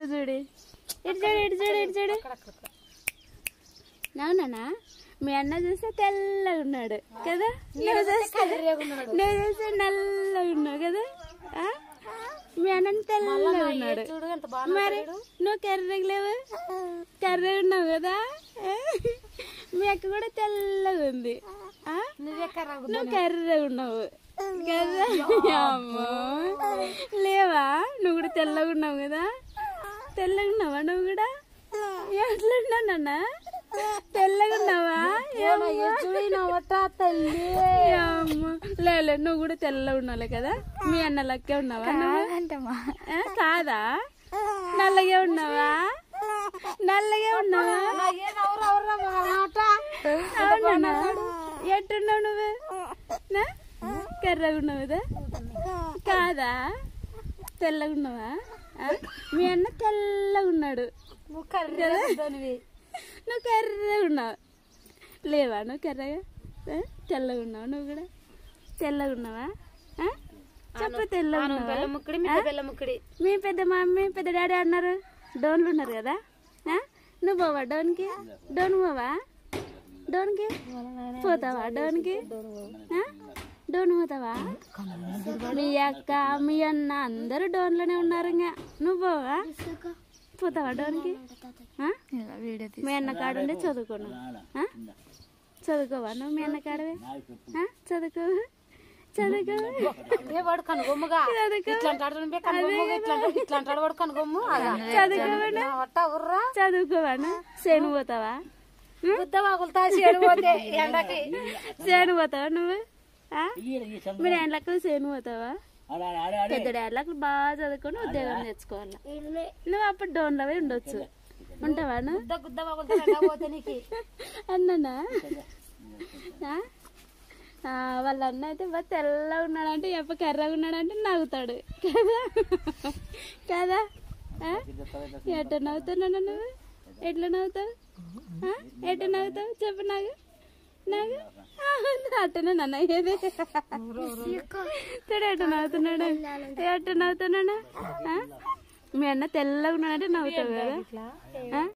చూడు ఇటు చూడు ఇటు చూడు ఇటు చూడు అవునా మీ అన్న చూస్తే తెల్లగా ఉన్నాడు కదా నువ్వు చూస్తే నువ్వు చూస్తే నల్లగా ఉన్నావు కదా ఆ? మీ అన్న తెల్లగా ఉన్నాడు చూడు ఎంత బాగా మరి నువ్వు కర్రగా లేవు కర్రగా ఉన్నావు కదా ఆ? మీ అక్క కూడా తెల్లగా ఉంది ఆ? నువ్వే కర్రంగు నువ్వు కర్రగా ఉన్నావు కదా అమ్మో లేవా నువ్వు కూడా తెల్లగా ఉన్నావు కదా తెల్లగా ఉన్నావా నువ్వు కూడా ఎట్లున్నావు నాన్న తెల్లగా ఉన్నావా చూడు నవ్వట తల్లి అమ్మో లేలే నువ్వు కూడా తెల్లగా ఉన్నావు కదా మీ అన్న లక్కే ఉన్నావా నువ్వు ఆ, కాదా నల్లగే ఉన్నావా నల్లగే ఉన్నావా అవునా ఎట్టున్నావు నువ్వు నా? కర్రగా ఉన్నావు కదా కాదా తెల్లగా ఉన్నావా ఆ? మీ అన్న తెల్లగా ఉన్నాడు నువ్వు కర్రీ నువ్వు కర్రగా ఉన్నావు లేవా నువ్వు కర్రగా ఆ? తెల్లగా ఉన్నావు నువ్వు కూడా తెల్లగా ఉన్నావా ఆ? చెప్పు తెల్లగా ఉన్నావా బెల్ల ముక్కడి మీ బెల్ల ముక్కడి మీ పెద్ద మమ్మీ పెద్ద డాడీ అన్నారు డోన్లు ఉన్నారు కదా ఆ? నువ్వు పోవా డోన్కి డోన్ పోవా డోన్కి పోతావా డోన్కి ఆ? డోన్ పోతావా మీ అక్క మీ అన్న అందరూ డోన్లోనే ఉన్నారు ఇంకా నువ్వు పోవా పోతావా డోన్కి ఆ? మీ అన్న కాడుండి చదువుకోను ఆ? చదువుకోవా నువ్వు మీ అన్న కాడవే ఆ? చదువుకో చదువుకో ఏ వాడు కనుగొమ్ముగా చదువుకో ఇట్లా అంటాడు నువ్వే కనుగొమ్ముగా ఇట్లా అంటాడు ఇట్లా అంటాడు వాడు కనుగొమ్ము చదువుకోవాను వట్ట ఉర్రా చదువుకోవాను సేను పోతావా బుద్ధ వాగులుతా చేడు పోతే ఎండకి సేను పోతావా నువ్వు ఆ? మీరు ఎండ్లకు సేను పోతావా పెద్ద డాడ్లకు బాగా చదువుకొని ఉద్యోగం తెచ్చుకోవాలి నువ్వు అప్పుడు డోన్లవే ఉండొచ్చు ఉంటావా నువ్వు గుద్ద గుద్ద వాగులుతా ఎండ పోతే నీకు అన్ననా ఆ? ఆ, వాళ్ళ అన్న అయితే బాగా తెల్లగా ఉన్నాడంటే ఎప్ప కర్రగా ఉన్నాడంటే నవ్వుతాడు కదా కదా ఆ? ఎట్ట నవ్వుతున్నాడు నువ్వు ఎట్లా నవ్వుతావు ఆ? ఎట్ట నవ్వుతావు చెప్పు నాకు నాకు అట్టనే నన్ను అయ్యేది చూడు ఎట్ట నవ్వుతున్నాడు ఎట్ట నవ్వుతున్నాడు ఆ? మీ అన్న తెల్లగా ఉన్నాడంటే నవ్వుతావు కదా ఆ?